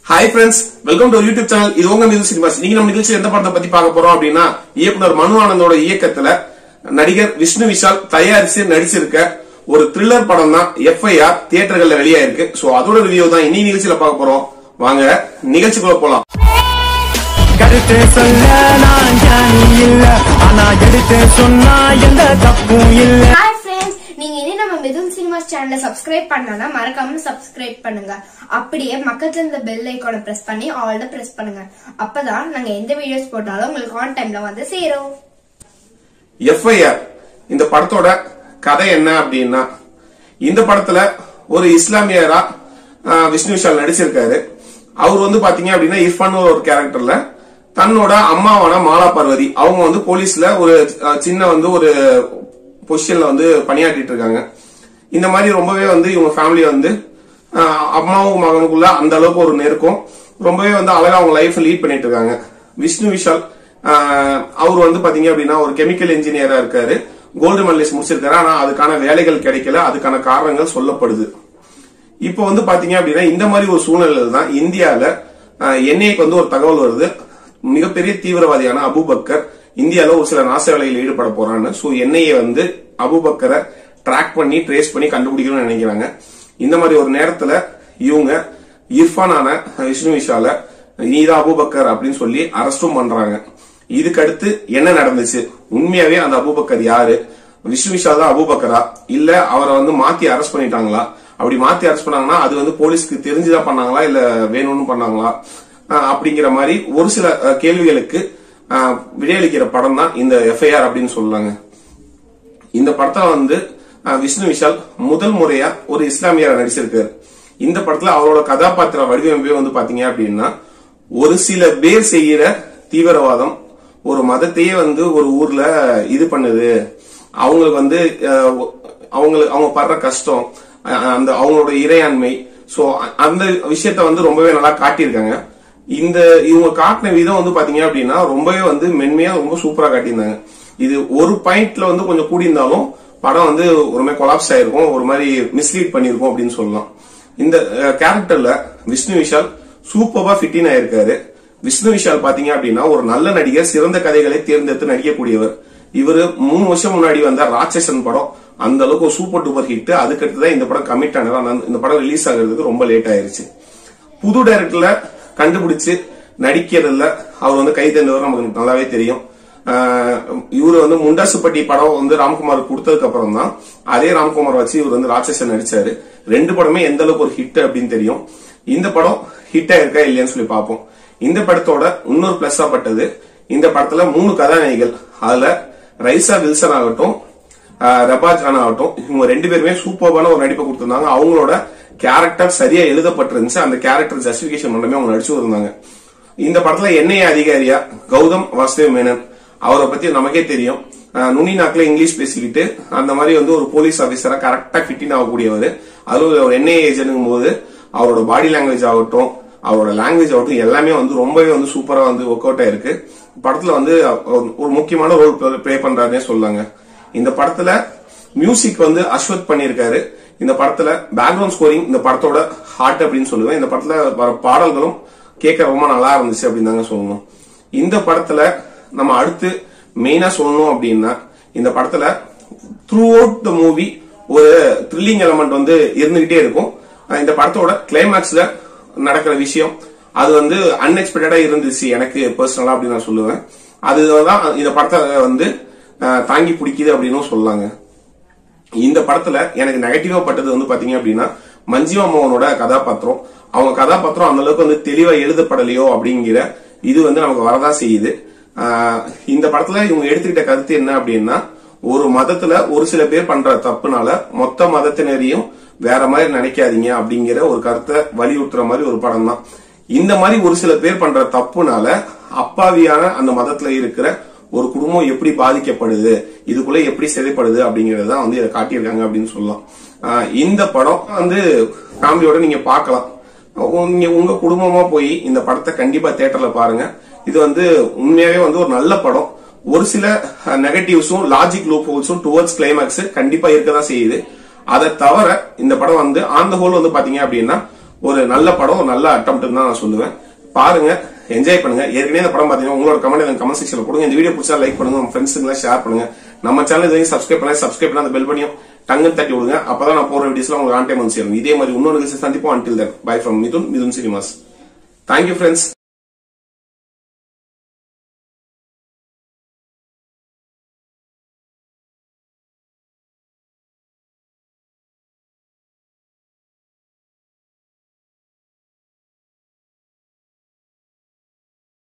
hi friends welcome to YouTube channel இது உங்க music cinemas நீங்க நம்ம நிகழ்ச்சி எந்த படத்தை பத்தி பார்க்க போறோம் அப்படின்னா இயக்குனர் மனு ஆனந்தோட இயக்கத்துல நடிகர் விஷ்ணு விஷால் தயாரிச்சு நடிச்சிருக்க ஒரு த்ரில்லர் படம் தான் எஃப்ஐஆர் தியேட்டர்கள்ல வெளியாயிருக்கு சோ அதோட ரிவ்யூ தான் இனி நிகழ்ச்சியில பார்க்க போறோம் வாங்க நிகழ்ச்சிக்குள்ள போலாம் கருத்து சொல்ல நான் ஞானி இல்ல ஆனா எடுத்து சொன்னா எந்த தப்பும் இல்ல ஹாய் ஃப்ரெண்ட்ஸ் நீங்க இனி நம்ம மிதுன் சினிமாஸ் சேனலை சப்ஸ்கிரைப் பண்ணலன்னா மறக்காம சப்ஸ்கிரைப் பண்ணுங்க அப்படியே பக்கத்துல இருந்த பெல் ஐக்கானை பிரஸ் பண்ணி ஆல் த பிரஸ் பண்ணுங்க அப்பதான் நாங்க எந்த வீடியோஸ் போட்டாலும் உங்களுக்கு ஆன் டைம்ல வந்து சேரும் எஃப்ஐஆர் இந்த படத்தோட கதை என்ன அப்படின்னா இந்த படத்துல ஒரு இஸ்லாமியரா ஆஹ், விஷ்ணு விஷால் நடிச்சிருக்காரு அவர் வந்து பாத்தீங்க அப்படின்னா இர்ஃபான் ஒரு கேரக்டர்ல தன்னோட அம்மாவான மாலா பார்வதி அவங்க வந்து போலீஸ்ல ஒரு ஆஹ், சின்ன வந்து ஒரு பொசிஷன்ல வந்து பணியாற்றிட்டு இருக்காங்க இந்த மாதிரி ரொம்பவே வந்து இவங்க ஃபேமிலி வந்து ஆஹ், அம்மாவும் மகனுக்குள்ள அந்த அளவுக்கு ஒரு நெருக்கம் ரொம்பவே வந்து அழகா அவங்க லைஃப் லீட் பண்ணிட்டு இருக்காங்க விஷ்ணு விஷால் ஆஹ், அவர் வந்து பாத்தீங்க அப்படின்னா ஒரு கெமிக்கல் இன்ஜினியரா இருக்காரு கோல்டு மெடலிஸ்ட் முடிச்சிருக்காரு ஆனா அதுக்கான வேலைகள் கிடைக்கல அதுக்கான காரணங்கள் சொல்லப்படுது இப்போ வந்து பாத்தீங்க அப்படின்னா இந்த மாதிரி ஒரு சூழ்நிலையில தான் இந்தியால என்ஐக்கு வந்து ஒரு தகவல் வருது மிகப்பெரிய தீவிரவாதியான அபுபக்கர் இந்தியால ஒரு சில நாச வேலையில் ஈடுபட போறான்னு சோ என்ஐஏ வந்து அபுபக்கரை ட்ராக் பண்ணி ட்ரேஸ் பண்ணி கண்டுபிடிக்கணும்னு நினைக்கிறாங்க இந்த மாதிரி ஒரு நேரத்துல இவங்க இர்ஃபானான விஷ்ணு விஷால நீதான் அபுபக்கர் அப்படின்னு சொல்லி அரெஸ்டும் பண்றாங்க இதுக்கு அடுத்து என்ன நடந்துச்சு உண்மையாவே அந்த அபுபக்கர் யாரு விஷ்ணு விஷால் தான் அபுபக்கரா இல்ல அவரை வந்து மாத்தி அரெஸ்ட் பண்ணிட்டாங்களா அப்படி மாத்தி அரெஸ்ட் பண்ணாங்கன்னா அது வந்து போலீஸ்க்கு தெரிஞ்சுதான் பண்ணாங்களா இல்ல வேணும்னு பண்ணாங்களா அஹ் அப்படிங்கிற மாதிரி ஒரு சில அஹ், கேள்விகளுக்கு அஹ், விடையளிக்கிற படம் தான் இந்த எஃப்ஐஆர் அப்படின்னு சொல்லலாங்க இந்த படத்துல வந்து அஹ், விஷ்ணு விஷால் முதல் முறையா ஒரு இஸ்லாமியரா நடிச்சிருக்காரு இந்த படத்துல அவரோட கதாபாத்திர வடிவமைப்பே வந்து பாத்தீங்க அப்படின்னா ஒரு சில பேர் செய்யற தீவிரவாதம் ஒரு மதத்தையே வந்து ஒரு ஊர்ல இது பண்ணுது அவங்களுக்கு வந்து அஹ், அவங்களுக்கு அவங்க படுற கஷ்டம் அஹ், அந்த அவங்களோட இறையாண்மை சோ அந்த விஷயத்த வந்து ரொம்பவே நல்லா காட்டியிருக்காங்க இந்த இவங்க காட்டின விதம் வந்து பாத்தீங்க அப்படின்னா ரொம்பவே வந்து மென்மையா ரொம்ப சூப்பரா காட்டியிருந்தாங்க இது ஒரு பாயிண்ட்ல வந்து கொஞ்சம் கூடியிருந்தாலும் படம் வந்து ஒரு மாதிரி கொலாப்ஸ் ஆயிருக்கும் ஒரு மாதிரி மிஸ்லீட் பண்ணிருக்கும் அப்படின்னு சொல்லலாம் இந்த கேரக்டர்ல விஷ்ணு விஷால் சூப்பரா ஃபிட்டின் ஆயிருக்காரு விஷ்ணு விஷால் பாத்தீங்க அப்படின்னா ஒரு நல்ல நடிகர் சிறந்த கதைகளை தேர்ந்தெடுத்து நடிக்கக்கூடியவர் இவரு மூணு வருஷம் முன்னாடி வந்த ராட்சசன் படம் அந்த அளவுக்கு ஒரு சூப்பர் டூப்பர் ஹிட் அதுக்கடுத்து தான் இந்த படம் கமிட் ஆனது ஆனா இந்த படம் ரிலீஸ் ஆகுறதுக்கு ரொம்ப லேட் ஆயிருச்சு புது டைரக்டர்ல கண்டுபிடிச்சு நடிக்கிறதுல அவர் வந்து கை தந்தவர் நமக்கு நல்லாவே தெரியும் ஆஹ் இவரு வந்து முண்டாசுப்பட்டி படம் வந்து ராம்குமார் கொடுத்ததுக்கு அப்புறம் தான் அதே ராம்குமார் வச்சு இவர் வந்து ராட்சசன் நடிச்சாரு ரெண்டு படமே எந்த அளவுக்கு ஒரு ஹிட் அப்படின்னு தெரியும் இந்த படம் ஹிட் ஆயிருக்கா இல்லையான்னு சொல்லி பார்ப்போம் இந்த படத்தோட இன்னொரு பிளஸ் பட்டது இந்த படத்துல மூணு கதாநாயகிகள் அதுல ரைசா வில்சன் ஆகட்டும் ஆஹ் ரபா ஜான் ஆகட்டும் இவங்க ரெண்டு பேருமே சூப்பர்பான ஒரு நடிப்பை கொடுத்திருந்தாங்க அவங்களோட கேரக்டர் சரியா எழுதப்பட்டிருந்துச்சு அந்த கேரக்டர் ஜஸ்டிபிகேஷன் மட்டுமே அவங்க நடிச்சு இருந்தாங்க இந்த படத்துல என்ஐஏ அதிகாரியா கௌதம் வாசுதேவ் மேனன் அவரை பத்தி நமக்கே தெரியும் ஆஹ் நுனி நாக்குல இங்கிலீஷ் பேசிக்கிட்டு அந்த மாதிரி வந்து ஒரு போலீஸ் ஆபீசரா கரெக்டா ஃபிட்டின் ஆகக்கூடியவர் அதுவும் ஒரு என்ஐஏ ஏஜென்ட்ங்கும் போது அவரோட பாடி லாங்குவேஜ் ஆகட்டும் அவரோட லாங்குவேஜ் ஆகட்டும் எல்லாமே வந்து ரொம்பவே வந்து சூப்பரா வந்து ஒர்க் அவுட் ஆயிருக்கு படத்துல வந்து அவர் ஒரு முக்கியமான ரோல் ப்ளே பண்றாருன்னே சொல்லாங்க இந்த படத்துல மியூசிக் வந்து அஸ்வத் பண்ணியிருக்காரு இந்த படத்துல பேக்ரவுண்ட் ஸ்கோரிங் இந்த படத்தோட ஹார்ட் அப்படின்னு சொல்லுவேன் இந்த படத்துல வர பாடல்களும் கேட்க ரொம்ப நல்லா இருந்துச்சு அப்படின்னு தாங்க சொல்லணும் இந்த படத்துல நம்ம அடுத்து மெயினா சொல்லணும் அப்படின்னா இந்த படத்துல த்ரூ அவுட் த மூவி ஒரு த்ரில்லிங் எலமெண்ட் வந்து இருந்துகிட்டே இருக்கும் அஹ் இந்த படத்தோட கிளைமேக்ஸ்ல நடக்கிற விஷயம் அது வந்து அன்எக்ஸ்பெக்டடா இருந்துச்சு எனக்கு பர்சனலா அப்படின்னு நான் சொல்லுவேன் அதுதான் இந்த படத்தை வந்து அஹ், தாங்கி பிடிக்குது அப்படின்னு சொல்லலாங்க இந்த படத்துல எனக்கு நெகட்டிவா பட்டது வந்து பாத்தீங்க அப்படின்னா மஞ்சிமா மோகனோட கதாபாத்திரம் அவங்க கதாபாத்திரம் அந்த அளவுக்கு வந்து தெளிவா எழுதப்படலையோ அப்படிங்கிற இது வந்து நமக்கு வரதா செய்யுது ஆஹ் இந்த படத்துல இவங்க எடுத்துக்கிட்ட கருத்து என்ன அப்படின்னா ஒரு மதத்துல ஒரு சில பேர் பண்ற தப்புனால மொத்த மதத்தினரையும் வேற மாதிரி நினைக்காதீங்க அப்படிங்கிற ஒரு கருத்தை வலியுறுத்துற மாதிரி ஒரு படம் தான் இந்த மாதிரி ஒரு சில பேர் பண்ற தப்புனால அப்பாவியான அந்த மதத்துல இருக்கிற ஒரு குடும்பம் எப்படி பாதிக்கப்படுது இதுக்குள்ள எப்படி சிதைப்படுது அப்படிங்கறத தான் வந்து இதை காட்டியிருக்காங்க அப்படின்னு சொல்லலாம் ஆஹ் இந்த படம் வந்து ஃபேமிலியோட நீங்க பார்க்கலாம் நீங்க உங்க குடும்பமா போய் இந்த படத்தை கண்டிப்பா தியேட்டர்ல பாருங்க இது வந்து உண்மையாவே வந்து ஒரு நல்ல படம் ஒரு சில நெகட்டிவ்ஸும் லாஜிக் லூப் ஹோல்ஸும் டுவர்ட்ஸ் கிளைமேக்ஸ் கண்டிப்பா இருக்கதான் செய்யுது அதை தவிர இந்த படம் வந்து ஆன் த ஹோல் வந்து பாத்தீங்க அப்படின்னா ஒரு நல்ல படம் ஒரு நல்ல அட்டம் தான் நான் சொல்லுவேன் பாருங்க என்ஜாய் பண்ணுங்க ஏற்கனவே இந்த படம் பாத்தீங்கன்னா உங்களோட கமெண்ட் எனக்கு கமெண்ட் செக்ஷன்ல கொடுங்க இந்த வீடியோ பிடிச்சா லைக் பண்ணுங்க உங்க ஃப்ரெண்ட்ஸுங்களை ஷேர் பண்ணுங்க நம்ம சேனல் இதையும் சப்ஸ்கிரைப் பண்ணல சப்ஸ்கிரைப் பண்ண அந்த பெல் பண்ணியும் டங்கு தட்டி விடுங்க அப்பதான் நான் போற வீடியோஸ்ல உங்களுக்கு ஆன் டைம் வந்து சேரும் இதே மாதிரி இன்னொரு விஷயம் சந்திப்போம் until then bye from Mithun Mithun cinemas thank you friends